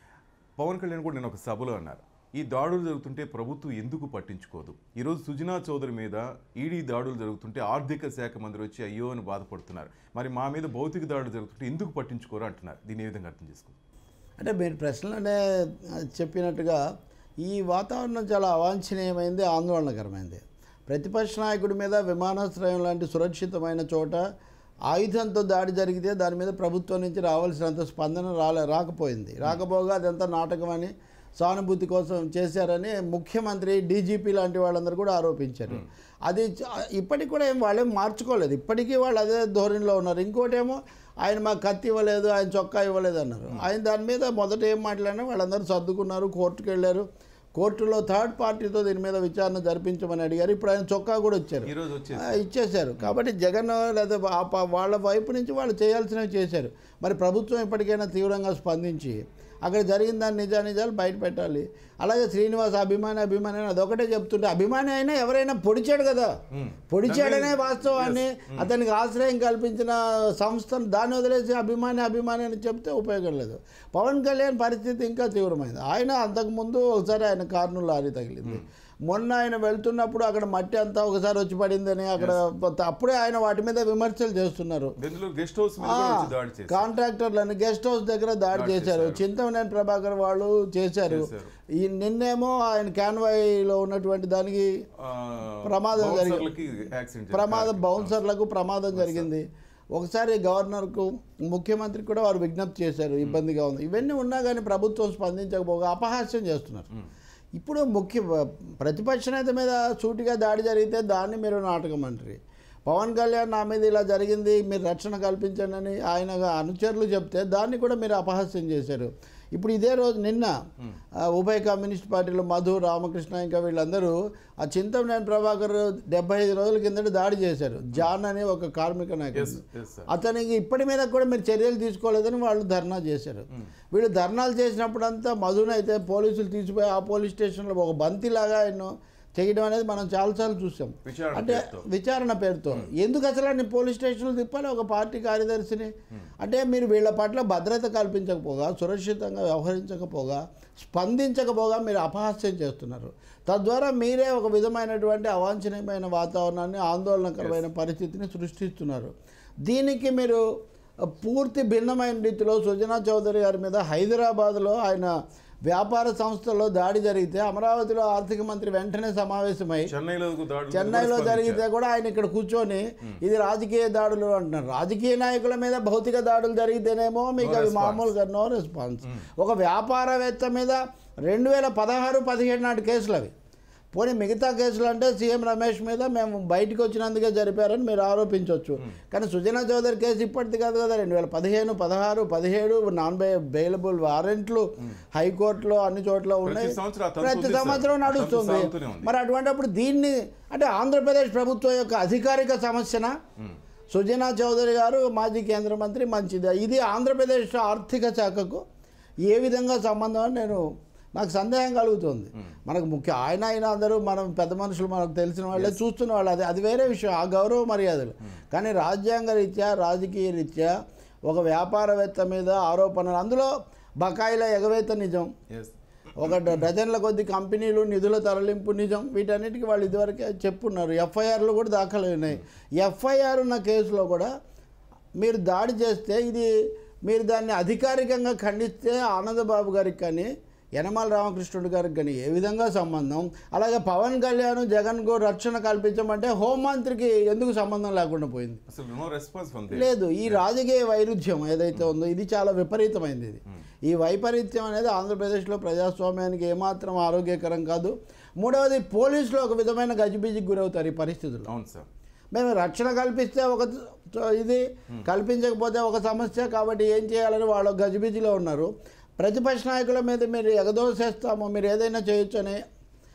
S1: పవన్ కళ్యాణ్ కూడా నేను ఒక సభలో అన్నారు ఈ దాడులు జరుగుతుంటే ప్రభుత్వం ఎందుకు పట్టించుకోదు ఈరోజు సుజనా చౌదరి మీద ఈడీ దాడులు జరుగుతుంటే ఆర్థిక శాఖ మంత్రి వచ్చి అయ్యో అని బాధపడుతున్నారు మరి మా మీద భౌతిక దాడులు జరుగుతుంటే ఎందుకు పట్టించుకోరు అంటున్నారు దీన్ని ఏ విధంగా అర్థం చేసుకో
S2: అంటే మీరు ప్రశ్నలోనే చెప్పినట్టుగా ఈ వాతావరణం చాలా అవాంఛనీయమైంది ఆందోళనకరమైంది ప్రతిపక్ష నాయకుడి మీద విమానాశ్రయం లాంటి సురక్షితమైన చోట ఆయుధంతో దాడి జరిగితే దాని మీద ప్రభుత్వం నుంచి రావాల్సినంత స్పందన రాలే రాకపోయింది రాకపోగా అదంతా నాటకమని సానుభూతి కోసం చేశారని ముఖ్యమంత్రి డీజీపీ లాంటి వాళ్ళందరూ కూడా ఆరోపించారు అది చ- ఇప్పటికి కూడా ఏం వాళ్ళేం మార్చుకోలేదు ఇప్పటికీ వాళ్ళు అదే ధోరణిలో ఉన్నారు ఇంకోటేమో ఆయన మాకు కత్తి ఇవ్వలేదు ఆయన చొక్కా ఇవ్వలేదు అన్నారు ఆయన దాని మీద మొదట ఏం మాట్లాడినా వాళ్ళందరూ సర్దుకున్నారు కోర్టుకు వెళ్ళారు కోర్టులో థర్డ్ పార్టీతో దీని మీద విచారణ జరిపించమని అడిగారు ఇప్పుడు ఆయన చొక్కా కూడా వచ్చారు
S1: ఈరోజు వచ్చేసి
S2: ఆ, ఇచ్చేశారు కాబట్టి జగన్ లేదా ఆ ప- వాళ్ళ వైపు నుంచి వాళ్ళు చేయాల్సినవి చేశారు మరి ప్రభుత్వం ఇప్పటికైనా తీవ్రంగా స్పందించి అక్కడ జరిగిన దాని నిజానిజాలు బయట పెట్టాలి అలాగే శ్రీనివాస్ అభిమాని అభిమాని అని అదొకటే చెప్తుంటే అభిమాని అయినా ఎవరైనా పొడిచాడు కదా పొడిచాడనే వాస్తవాన్ని అతనికి ఆశ్రయం కల్పించిన సంస్థను దాన్ని వదిలేసి అభిమాని అభిమాని అని చెప్తే ఉపయోగం లేదు పవన్ కళ్యాణ్ పరిస్థితి ఇంకా తీవ్రమైంది ఆయన అంతకుముందు ఒకసారి ఆయన కారును లారీ తగిలింది మొన్న ఆయన వెళ్తున్నప్పుడు అక్కడ మట్టి అంతా ఒకసారి వచ్చి పడిందని అక్కడ అప్పుడే ఆయన వాటి మీద విమర్శలు చేస్తున్నారు
S1: బెంగళూరు గెస్ట్ హౌస్ మీద కూడా వచ్చి దాడి చేశారు
S2: కాంట్రాక్టర్లను గెస్ట్ హౌస్ దగ్గర దాడి
S1: దాడి
S2: చేశారు
S1: చేశారు.
S2: చింతమనేని ప్రభాకర్ వాళ్ళు చేశారు
S1: చేశారు.
S2: ఈ నిన్నేమో ఆయన క్యాన్వాయ్లో ఉన్నటువంటి దానికి
S1: ఆ,
S2: ప్రమాదం జరిగింది.
S1: బౌన్సర్లకి యాక్సిడెంట్ జరిగింది.
S2: ప్రమాదం బౌన్సర్లకు ప్రమాదం జరిగింది ఒకసారి గవర్నర్కు ముఖ్యమంత్రికి కూడా వారు విజ్ఞప్తి చేశారు ఇబ్బందిగా ఉంది ఇవన్నీ ఉన్నా కానీ ప్రభుత్వం స్పందించకపోగా అపహాస్యం చేస్తున్నారు ఇప్పుడు ముఖ్య ప్రతిపక్ష నేత మీద సూటిగా దాడి జరిగితే దాన్ని మీరు నాటకం అంటారు పవన్ కళ్యాణ్ నా మీద ఇలా జరిగింది మీరు రక్షణ కల్పించండి అని ఆయన అనుచరులు చెప్తే దాన్ని కూడా మీరు అపహాస్యం చేశారు ఇప్పుడు ఇదే రోజు నిన్న ఆ, ఉభయ కమ్యూనిస్ట్ పార్టీలు మధు రామకృష్ణ ఇంకా వీళ్ళందరూ ఆ చింతమనేని ప్రభాకర్ డెబ్బై ఐదు రోజుల కిందట దాడి చేశారు జాన్ అని ఒక కార్మిక
S1: Yes,
S2: నాయకుడు
S1: yes, sir.
S2: అతనికి ఇప్పటి మీద కూడా మీరు చర్యలు తీసుకోలేదని వాళ్ళు ధర్నా చేశారు వీళ్ళు ధర్నాలు చేసినప్పుడంతా మధునైతే పోలీసులు తీసిపోయి ఆ పోలీస్ స్టేషన్లో ఒక బంతిలాగా ఆయన చేయడం అనేది మనం చాలాసార్లు చూసాం
S1: విచారణ
S2: అంటే
S1: పేరుతో.
S2: విచారణ పేరుతో ఎందుకు అసలు అన్ని పోలీస్ స్టేషన్లు తిప్పాలి ఒక పార్టీ కార్యదర్శిని అంటే మీరు వీళ్ళ పట్ల భద్రత కల్పించకపోగా సురక్షితంగా వ్యవహరించకపోగా స్పందించకపోగా మీరు అపహాస్యం చేస్తున్నారు తద్వారా మీరే ఒక విధమైనటువంటి అవాంఛనీయమైన వాతావరణాన్ని ఆందోళనకరమైన పరిస్థితిని సృష్టిస్తున్నారు దీనికి మీరు పూర్తి భిన్నమైన రీతిలో సుజనా చౌదరి గారి మీద హైదరాబాద్లో ఆయన వ్యాపార సంస్థలో దాడి జరిగితే అమరావతిలో ఆర్థిక మంత్రి వెంటనే సమావేశమై
S1: చెన్నైలో దాడులు మీద
S2: చెన్నైలో
S1: కూడా
S2: జరిగితే కూడా ఆయన ఇక్కడ కూర్చొని ఇది రాజకీయ దాడులు అంటున్నారు రాజకీయ నాయకుల మీద భౌతిక దాడులు జరిగితేనేమో మీకు
S1: No
S2: అవి
S1: response.
S2: మామూలుగా నో రెస్పాన్స్ ఒక వ్యాపారవేత్త మీద రెండు వేల పదహారు పదిహేడు నాటి కేసులు అవి పోనీ మిగతా కేసులు అంటే సీఎం రమేష్ మీద మేము బయటకు వచ్చినందుకే జరిపారని మీరు ఆరోపించవచ్చు కానీ సుజనా చౌదరి కేసు ఇప్పటిది కాదు కదా రెండు వేల పదిహేను పదహారు పదిహేడు నాన్ బై బెయిలబుల్ వారెంట్లు హైకోర్టులో అన్ని చోట్ల ఉన్నాయి
S1: సంవత్సరం ఆ తంతు
S2: ప్రతి
S1: ఉంది సార్.
S2: సంవత్సరం
S1: ఆ తంతు
S2: నడుస్తుంది
S1: సాగుతూనే ఉంది.
S2: మరి అటువంటిప్పుడు దీన్ని అంటే ఆంధ్రప్రదేశ్ ప్రభుత్వం యొక్క అధికారిక సమస్యన సుజనా చౌదరి గారు మాజీ కేంద్ర మంత్రి మంచిది ఇది ఆంధ్రప్రదేశ్ ఆర్థిక శాఖకు ఏ విధంగా సంబంధం అని నేను నాకు సందేహం కలుగుతుంది మనకు ముఖ్య ఆయన అయినా అందరూ మనం పెద్ద మనుషులు మనకు తెలిసిన వాళ్ళే చూస్తున్న వాళ్ళు అది అది వేరే విషయం ఆ గౌరవ మర్యాదలు కానీ రాజ్యాంగ రీత్యా రాజకీయ రీత్యా ఒక వ్యాపారవేత్త మీద ఆరోపణలు అందులో బకాయిల ఎగవేత నిజం
S1: Yes.
S2: ఒక డ- డజన్ల కొద్ది కంపెనీలు నిధుల తరలింపు నిజం వీటన్నిటికీ వాళ్ళు ఇదివరకే చెప్పున్నారు ఎఫ్ఐఆర్లు కూడా దాఖలు ఉన్నాయి ఎఫ్ఐఆర్ ఉన్న కేసులో కూడా మీరు దాడి చేస్తే ఇది మీరు దాన్ని అధికారికంగా ఖండిస్తే ఆనందబాబు గారికి కానీ యనమాల రామకృష్ణుడు గారికి కానీ ఏ విధంగా సంబంధం అలాగే పవన్ కళ్యాణ్ జగన్కు రక్షణ కల్పించమంటే హోంమంత్రికి ఎందుకు సంబంధం లేకుండా పోయింది
S1: అసలు నో రెస్పాన్స్ ఉంది
S2: లేదు ఈ రాజకీయ వైరుధ్యం ఏదైతే ఉందో ఇది చాలా విపరీతమైంది ఇది ఈ వైపరీత్యం అనేది ఆంధ్రప్రదేశ్లో ప్రజాస్వామ్యానికి ఏమాత్రం ఆరోగ్యకరం కాదు మూడవది పోలీసులు ఒక విధమైన గజిబిజికి గురవుతారు ఈ పరిస్థితుల్లో
S1: అవును సార్
S2: మేము రక్షణ కల్పిస్తే ఒక త- ఇది కల్పించకపోతే ఒక సమస్య కాబట్టి ఏం చేయాలని వాళ్ళు గజిబిజిలో ఉన్నారు ప్రతిపక్ష నాయకుల మీద మీరు ఎగదోసేస్తాము మీరు ఏదైనా చేయొచ్చు అని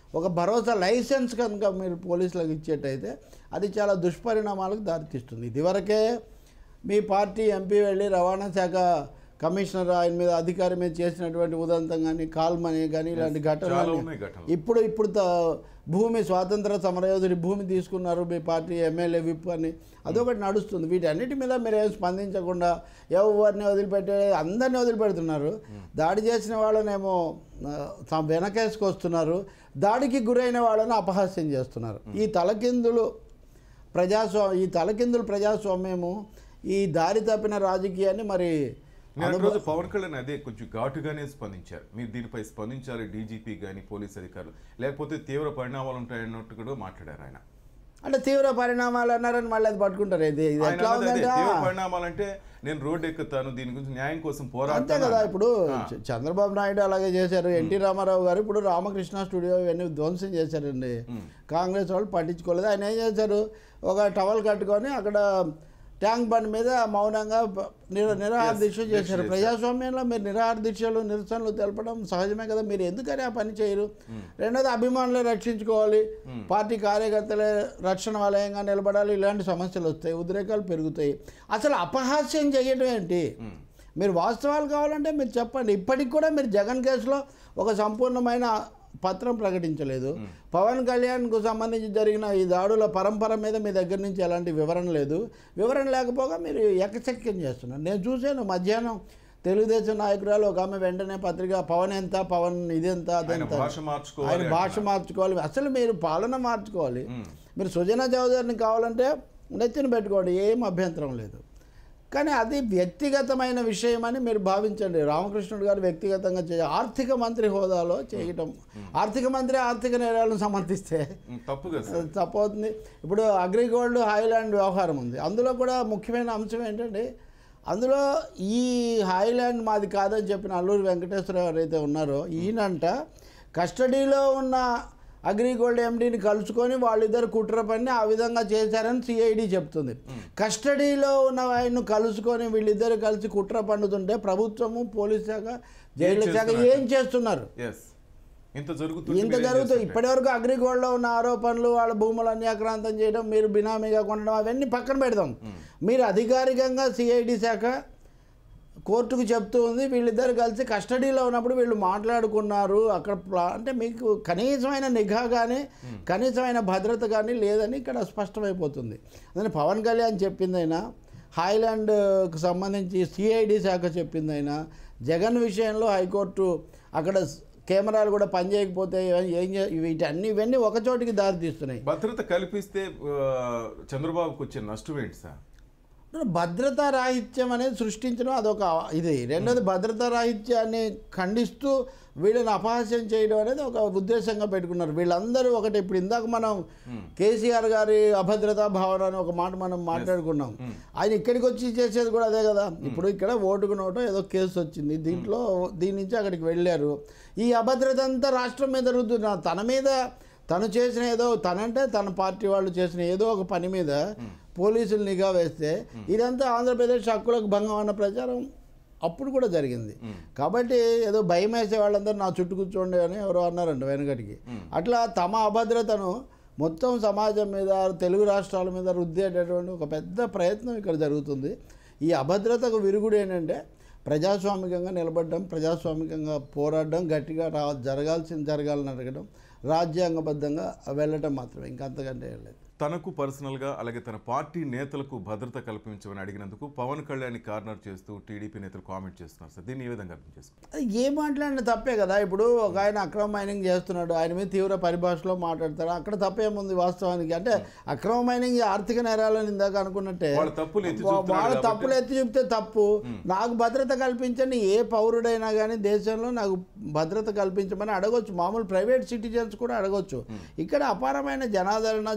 S2: ఒక భరోసా లైసెన్స్ కనుక మీరు పోలీసులకు ఇచ్చేటైతే అది చాలా దుష్పరిణామాలకు దారితీస్తుంది ఇదివరకే మీ పార్టీ ఎంపీ వెళ్ళి రవాణా శాఖ కమిషనర్ ఆయన మీద అధికారి మీద చేసినటువంటి ఉదంతం కానీ కాల్మని కానీ ఇలాంటి
S1: చాలా
S2: ఘటనలు
S1: ఉన్నాయి ఘటనలు
S2: ఇప్పుడు ఇప్పుడు త- భూమి స్వాతంత్ర సమరయోధుడి భూమి తీసుకున్నారు మీ పార్టీ ఎమ్మెల్యే విప్ అని అదొకటి నడుస్తుంది వీటన్నిటి మీద మీరు ఏం స్పందించకుండా ఎవరిని వదిలిపెట్టే అందరిని వదిలిపెడుతున్నారు దాడి చేసిన వాళ్ళనేమో ఆ, త- వెనకేసుకొస్తున్నారు దాడికి గురైన వాళ్ళని అపహాస్యం చేస్తున్నారు ఈ తలకిందులు ప్రజాస్వామ్యం ఈ తలకిందులు ప్రజాస్వామ్యము ఈ దారి తప్పిన రాజకీయాన్ని మరి
S1: నేను ఒక రోజు పవన్ కళ్యాణ్ అదే కొంచెం ఘాటుగానే స్పందించారు మీరు దీనిపై స్పందించాలి డీజీపీ కానీ పోలీస్ అధికారులు లేకపోతే తీవ్ర పరిణామాలు ఉంటాయన్నట్టు కూడా మాట్లాడారు ఆయన
S2: అంటే తీవ్ర పరిణామాలు అన్నారని మళ్ళీ అది పట్టుకుంటారు ఇది ఇది
S1: ఆయన
S2: ఎట్లా
S1: అన్నది అదే,
S2: ఉందంటే
S1: తీవ్ర పరిణామాలు అంటే నేను రోడ్డు ఎక్కుతాను దీని గురించి న్యాయం కోసం
S2: అంతే
S1: పోరాడతాను
S2: కదా
S1: అన్నారు.
S2: ఇప్పుడు
S1: ఆ.
S2: చ- చంద్రబాబు నాయుడు అలాగే చేశారు ఎన్టీ రామారావు గారు ఇప్పుడు రామకృష్ణ స్టూడియో ఇవన్నీ ధ్వంసం చేశారండి కాంగ్రెస్ వాళ్ళు పట్టించుకోలేదు ఆయన ఏం చేశారు ఒక టవల్ కట్టుకొని అక్కడ ట్యాంక్ బండ్ మీద మౌనంగా ప- నిర నిరాహార
S1: Yes,
S2: దీక్ష
S1: దీక్ష
S2: చేశారు
S1: చేశారు.
S2: ప్రజాస్వామ్యంలో మీరు నిరాహార దీక్షలు నిరసనలు తెలపడం సహజమే కదా మీరు ఎందుకని ఆ పని చేయరు రెండోది అభిమానులే రక్షించుకోవాలి పార్టీ కార్యకర్తలే రక్షణ వలయంగా నిలబడాలి ఇలాంటి సమస్యలు వస్తాయి ఉద్రేకాలు పెరుగుతాయి అసలు అపహాస్యం చేయడం ఏంటి మీరు వాస్తవాలు కావాలంటే మీరు చెప్పండి ఇప్పటికి కూడా మీరు జగన్ కేసులో ఒక సంపూర్ణమైన పత్రం ప్రకటించలేదు పవన్ కళ్యాణ్కు సంబంధించి జరిగిన ఈ దాడుల పరంపర మీద మీ దగ్గర నుంచి ఎలాంటి వివరణ లేదు వివరణ లేకపోగా మీరు ఎకచక్యం చేస్తున్నారు నేను చూశాను మధ్యాహ్నం తెలుగుదేశం నాయకురాలు ఒక ఆమె వెంటనే పత్రిక పవన్ ఎంత పవన్ ఇదెంత
S1: ఆయన
S2: అదెంత
S1: భాష మార్చుకోవాలి
S2: ఆయన భాష మార్చుకోవాలి అసలు మీరు పాలన మార్చుకోవాలి మీరు సుజనా చౌదరిని కావాలంటే నెత్తిన పెట్టుకోండి ఏం అభ్యంతరం లేదు కానీ అది వ్యక్తిగతమైన విషయం అని మీరు భావించండి రామకృష్ణుడు గారు వ్యక్తిగతంగా చే ఆర్థిక మంత్రి హోదాలో చేయటం ఆర్థిక మంత్రి ఆర్థిక నేరాలను సమర్థిస్తే
S1: ఉమ్, తప్పు కదా సార్
S2: అది తప్పవుతుంది ఇప్పుడు అగ్రిగోల్డ్ హైలాండ్ వ్యవహారం ఉంది అందులో కూడా ముఖ్యమైన అంశం ఏంటంటే అందులో ఈ హైలాండ్ మాది కాదని చెప్పిన అల్లూరి వెంకటేశ్వరరావు ఎవరైతే ఉన్నారో ఈయనంట కస్టడీలో ఉన్న అగ్రిగోల్డ్ ఎండీని కలుసుకొని వాళ్ళిద్దరు కుట్ర పని ఆ విధంగా చేశారని సిఐడి చెప్తుంది కస్టడీలో ఉన్న ఆయన్ను కలుసుకొని వీళ్ళిద్దరు కలిసి కుట్ర పండుతుంటే ప్రభుత్వము పోలీస్ శాఖ జైలు శాఖ
S1: చేస్తున్నారు?
S2: ఏం చేస్తున్నారు
S1: ఎస్ ఇంత జరుగుతుంది
S2: ఇంత
S1: మీరు ఏం
S2: జరుగుతుంది
S1: చేస్తుంటే?
S2: ఇప్పటివరకు అగ్రిగోల్డ్లో ఉన్న ఆరోపణలు వాళ్ళ భూములు అన్యాక్రాంతం చేయడం మీరు బినామీగా కొనడం అవన్నీ పక్కన పెడదాం మీరు అధికారికంగా సిఐడి శాఖ కోర్టుకు చెప్తూ ఉంది వీళ్ళిద్దరు కలిసి కస్టడీలో ఉన్నప్పుడు వీళ్ళు మాట్లాడుకున్నారు అక్కడ ప్లా- అంటే మీకు కనీసమైన నిఘా కానీ కనీసమైన భద్రత కానీ లేదని ఇక్కడ స్పష్టమైపోతుంది అందుకని పవన్ కళ్యాణ్ చెప్పిందైనా హాయ్లాండ్కు సంబంధించి సిఐడి శాఖ చెప్పిందైనా జగన్ విషయంలో హైకోర్టు అక్కడ స్- కెమెరాలు కూడా పనిచేయకపోతే ఏం చే వీటన్ని ఇవన్నీ ఒక చోటికి దారి తీస్తున్నాయి
S1: భద్రత కల్పిస్తే ఆ, చంద్రబాబుకు వచ్చే నష్టం ఏంటి సార్
S2: భద్రతా రాహిత్యం అనేది సృష్టించడం అదొక ఇది రెండోది భద్రతా రాహిత్యాన్ని ఖండిస్తూ వీళ్ళని అపహాస్యం చేయడం అనేది ఒక ఉద్దేశంగా పెట్టుకున్నారు వీళ్ళందరూ ఒకటి ఇప్పుడు ఇందాక మనం కేసీఆర్ గారి అభద్రతా భావన అని ఒక మాట మనం మాట్లాడుకున్నాం ఆయన ఇక్కడికి వచ్చి చేసేది కూడా అదే కదా ఇప్పుడు ఇక్కడ ఓటుకు నోటో ఏదో కేసు వచ్చింది దీంట్లో దీని నుంచి అక్కడికి వెళ్ళారు ఈ అభద్రత అంతా రాష్ట్రం మీద రుద్దున తన మీద తను చేసిన ఏదో తనంటే తన పార్టీ వాళ్ళు చేసిన ఏదో ఒక పని మీద పోలీసులు నిఘా వేస్తే ఇదంతా ఆంధ్రప్రదేశ్ హక్కులకు భంగం అన్న ప్రచారం అప్పుడు కూడా జరిగింది కాబట్టి ఏదో భయం వేసే వాళ్ళందరూ నా చుట్టూ కూర్చోండి అని ఎవరో అన్నారంట వెనకటికి అట్లా తమ అభద్రతను మొత్తం సమాజం మీద తెలుగు రాష్ట్రాల మీద రుద్దేటటువంటి ఒక పెద్ద ప్రయత్నం ఇక్కడ జరుగుతుంది ఈ అభద్రతకు విరుగుడు ఏంటంటే ప్రజాస్వామికంగా నిలబడడం ప్రజాస్వామికంగా పోరాడడం గట్టిగా రా జరగాల్సింది జరగాలని అడగడం రాజ్యాంగబద్ధంగా వెళ్ళటం మాత్రమే ఇంకా అంతకంటే ఏం లేదు
S1: తనకు పర్సనల్గా అలాగే తన పార్టీ నేతలకు భద్రత కల్పించమని అడిగినందుకు పవన్ కళ్యాణ్ కార్నర్ చేస్తూ టీడీపీ నేతలు కామెంట్ చేస్తున్నారు సార్ దీన్ని ఏ విధంగా అర్థం చేసుకుంటారు
S2: అది ఏం మాట్లాడిన తప్పే కదా ఇప్పుడు ఒక ఆయన అక్రమ మైనింగ్ చేస్తున్నాడు ఆయన మీద తీవ్ర పరిభాషలో మాట్లాడతారు అక్కడ తప్పేముంది వాస్తవానికి అంటే అక్రమ మైనింగ్ ఆర్థిక నేరాలని ఇందాక అనుకున్నట్టే
S1: వాళ్ళ తప్పులు ఎత్తి
S2: వా-
S1: చూపుతున్నారు
S2: వాళ్ళ
S1: కాబట్టి-
S2: తప్పులు ఎత్తి చూపితే తప్పు నాకు భద్రత కల్పించండి ఏ పౌరుడైనా కానీ దేశంలో నాకు భద్రత కల్పించమని అడగొచ్చు మామూలు ప్రైవేట్ సిటిజన్స్ కూడా అడగొచ్చు ఇక్కడ అపారమైన జనాదరణ జనాకర్షణ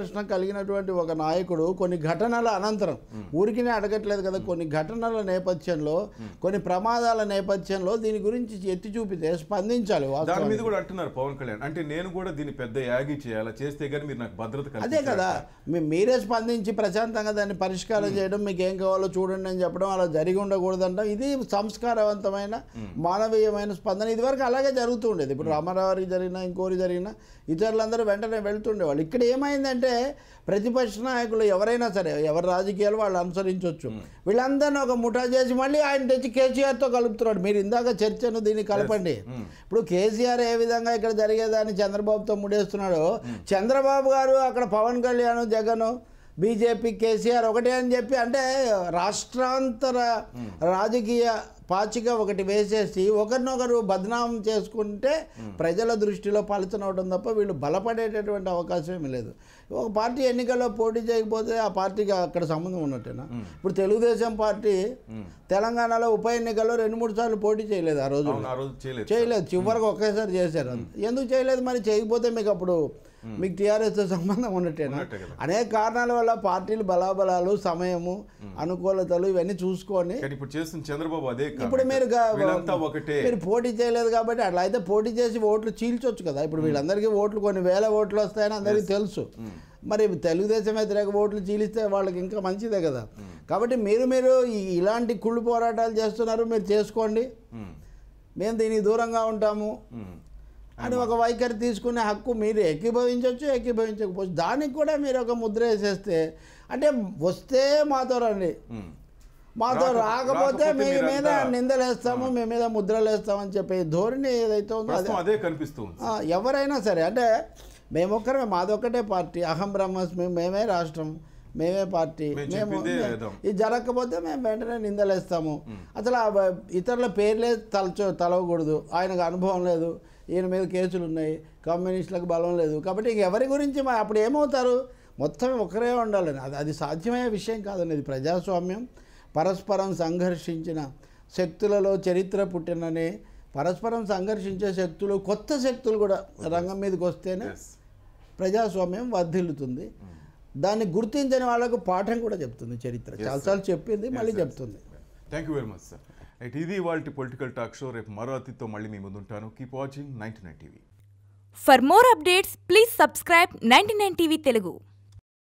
S2: ప్రతిపక్షం కలిగినటువంటి ఒక నాయకుడు కొన్ని ఘటనల అనంతరం ఊరికినే అడగట్లేదు కదా కొన్ని ఘటనల నేపథ్యంలో కొన్ని ప్రమాదాల నేపథ్యంలో దీని గురించి ఎత్తి చూపితే స్పందించాలి
S1: దాని
S2: వాస్తవానికి.
S1: మీద కూడా అంటున్నారు పవన్ కళ్యాణ్ అంటే నేను కూడా దీన్ని పెద్ద యాగి చేయాలా చేస్తే కానీ మీరు నాకు భద్రత
S2: అదే
S1: కల్పించాలి
S2: కదా మీ- మీరే స్పందించి ప్రశాంతంగా దాన్ని పరిష్కారం చేయడం మీకు ఏం కావాలో చూడండి అని చెప్పడం అలా జరిగి ఉండకూడదంటాం ఇది సంస్కారవంతమైన మానవీయమైన స్పందన ఇదివరకు అలాగే జరుగుతూ ఉండేది ఇప్పుడు రామారావుకి జరిగినా ఇంకోరి జరిగినా ఇతరులందరూ వెంటనే వెళ్తుండేవాళ్ళు ఇక్కడ ఏమైందంటే ప్రతిపక్ష నాయకులు ఎవరైనా సరే ఎవరి రాజకీయాలు వాళ్ళు అనుసరించవచ్చు వీళ్ళందరినీ ఒక ముఠా చేసి మళ్ళీ ఆయన తెచ్చి కేసీఆర్తో కలుపుతున్నాడు మీరు ఇందాక చర్చను దీన్ని కలపండి ఇప్పుడు కేసీఆర్ ఏ విధంగా ఇక్కడ జరిగేదాన్ని చంద్రబాబుతో ముడేస్తున్నాడో చంద్రబాబు గారు అక్కడ పవన్ కళ్యాణ్ జగన్ బీజేపీ కేసీఆర్ ఒకటే అని చెప్పి అంటే రాష్ట్రాంతర రాజకీయ పాచిక ఒకటి వేసేసి ఒకరినొకరు బదనాం చేసుకుంటే ప్రజల దృష్టిలో పలచనవడం తప్ప వీళ్ళు బలపడేటటువంటి అవకాశం ఏమీ లేదు ఒక పార్టీ ఎన్నికల్లో పోటీ చేయకపోతే ఆ పార్టీకి అక్కడ సంబంధం ఉన్నట్టేనా ఇప్పుడు తెలుగుదేశం పార్టీ తెలంగాణలో ఉప ఎన్నికల్లో రెండు మూడు సార్లు పోటీ చేయలేదు ఆ రోజు
S1: అవును ఆ రోజు చేయలేదు
S2: చేయలేదు చివరికి ఒకేసారి చేశారు ఎందుకు చేయలేదు మరి చేయకపోతే మీకు అప్పుడు మీకు టీఆర్ఎస్తో సంబంధం ఉన్నట్టేనా
S1: ఉన్నట్టే కదా.
S2: అనేక కారణాల వల్ల పార్టీలు బలాబలాలు సమయము అనుకూలతలు ఇవన్నీ చూసుకొని
S1: కానీ ఇప్పుడు చేస్తున్న చంద్రబాబు అదే కాదు.
S2: ఇప్పుడు మీరు గా-
S1: వీళ్ళంతా ఒకటే
S2: మీరు పోటీ చేయలేదు కాబట్టి అట్లా అయితే పోటీ చేసి ఓట్లు చీల్చొచ్చు కదా ఇప్పుడు వీళ్ళందరికీ ఓట్లు కొన్ని వేల ఓట్లు వస్తాయని అందరికీ తెలుసు మరి తెలుగుదేశం వ్యతిరేక ఓట్లు చీలిస్తే వాళ్ళకి ఇంకా మంచిదే కదా కాబట్టి మీరు మీరు ఈ- ఇలాంటి కుళ్ళు పోరాటాలు చేస్తున్నారు మీరు చేసుకోండి
S1: ఉమ్,
S2: మేము దీనికి దూరంగా ఉంటాము
S1: ఉమ్.
S2: అని ఒక వైఖరి తీసుకునే హక్కు మీరు ఏకీభవించవచ్చు ఏకీభవించకపోవచ్చు దానికి కూడా మీరు ఒక ముద్ర వేసేస్తే అంటే వస్తే మాతో రండి
S1: ఉమ్.
S2: మాతో
S1: రాక-
S2: రాకపోతే
S1: రాకపోతే
S2: మీ మీద
S1: మీరంతా-
S2: నిందలేస్తాము మీ మీద ముద్రలు వేస్తామని చెప్పే ధోరణి ఏదైతే ఉందో అదే
S1: ప్రస్తుతం అదే కనిపిస్తూ ఉంది
S2: ఆ, ఎవరైనా సరే అంటే మేమొక్కరమే మాదొక్కటే పార్టీ అహం బ్రహ్మస్మి మేమే రాష్ట్రం మేమే పార్టీ
S1: మేము
S2: మేము
S1: చెప్పిందే
S2: మే-
S1: వేదం.
S2: ఇది జరగకపోతే మేము వెంటనే నిందలేస్తాము అసలు ఆ బ- ఇతరుల పేర్లే తలచో తలవకూడదు ఆయనకు అనుభవం లేదు ఈయన మీద కేసులు ఉన్నాయి కమ్యూనిస్టులకు బలం లేదు కాబట్టి ఇంక ఎవరి గురించి మా అప్పుడు ఏమవుతారు మొత్తం ఒకరే ఉండాలని అది అది సాధ్యమయ్యే విషయం కాదండి ఇది ప్రజాస్వామ్యం పరస్పరం సంఘర్షించిన శక్తులలో చరిత్ర పుట్టినని పరస్పరం సంఘర్షించే శక్తులు కొత్త శక్తులు కూడా రంగం మీదకి వస్తేనే
S1: Yes.
S2: ప్రజాస్వామ్యం వర్ధిల్లుతుంది దాన్ని గుర్తించని వాళ్ళకు పాఠం కూడా చెప్తుంది చరిత్ర చాలాసార్లు చెప్పింది మళ్ళీ చెప్తుంది
S1: thank you very much sir right ఇది వాళ్ళ పొలిటికల్ టాక్ షో రేపు మరో అతిథితో మళ్ళీ మీ ముందుంటాను keep watching ninety nine TV
S3: For more updates, please subscribe 99 TV Telugu.